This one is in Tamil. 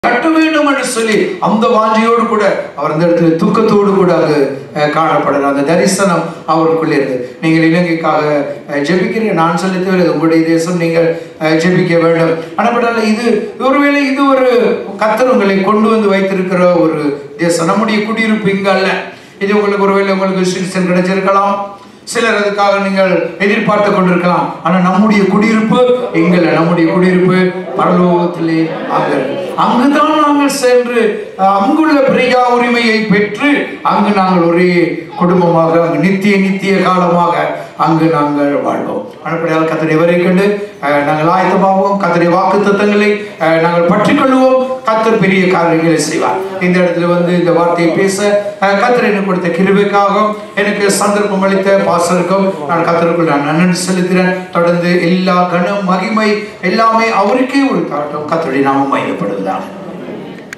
கட்ட வேண்டும் என்று சொல்லி அந்த வாஞ்சியோடு கூட அவர் அந்த இடத்துல துக்கத்தோடு கூட அங்கு அஹ், காணப்படுறார் அந்த தரிசனம் அவருக்குள்ளே இருக்கு நீங்கள் இலங்கைக்காக அஹ், ஜெபிக்கிறீங்க நான் சொல்லி தேவையில்லை உங்களுடைய தேசம் நீங்கள் அஹ், ஜெபிக்க வேண்டும் ஆனால் இது ஒருவேளை இது ஒரு கத்தர் உங்களை கொண்டு வந்து வைத்திருக்கிற ஒரு தேசம் நம்முடைய குடியிருப்பு இங்க அல்ல இது உங்களுக்கு ஒருவேளை உங்களுக்கு சிட்டிசன் கிடைச்சிருக்கலாம் சிலர் அதுக்காக நீங்கள் எதிர்பார்த்து கொண்டிருக்கலாம் ஆனா நம்முடைய குடியிருப்பு எங்கல்ல நம்முடைய குடியிருப்பு பரலோகத்திலே அங்க இருக்கு. அங்குதான் நாங்கள் சென்று அஹ், அங்குள்ள பிரியா உரிமையை பெற்று அங்கு நாங்கள் ஒரே குடும்பமாக அங்கு நித்திய நித்திய காலமாக அங்கு நாங்கள் வாழ்வோம் அனுப்படியால் கத்தனை வரை கண்டு அஹ், நாங்கள் ஆயத்தமாகவும் கத்தனை வாக்கு தத்தங்களை நாங்கள் பற்றிக்கொள்வோம் கத்தர் பெரிய காரியங்களை செய்வார் இந்த இடத்துல வந்து இந்த வார்த்தையை பேச அஹ், கத்தர் எனக்கு கொடுத்த கிருபைக்காகவும் எனக்கு சந்தர்ப்பம் அளித்த பாசருக்கும் நான் கத்தருக்குள் நான் நன்றி செலுத்துகிறேன் தொடர்ந்து எல்லா கனம் மகிமை எல்லாமே அவருக்கே ஒரு தாட்டம் கத்தருடைய நாமம் மையப்படுவதாக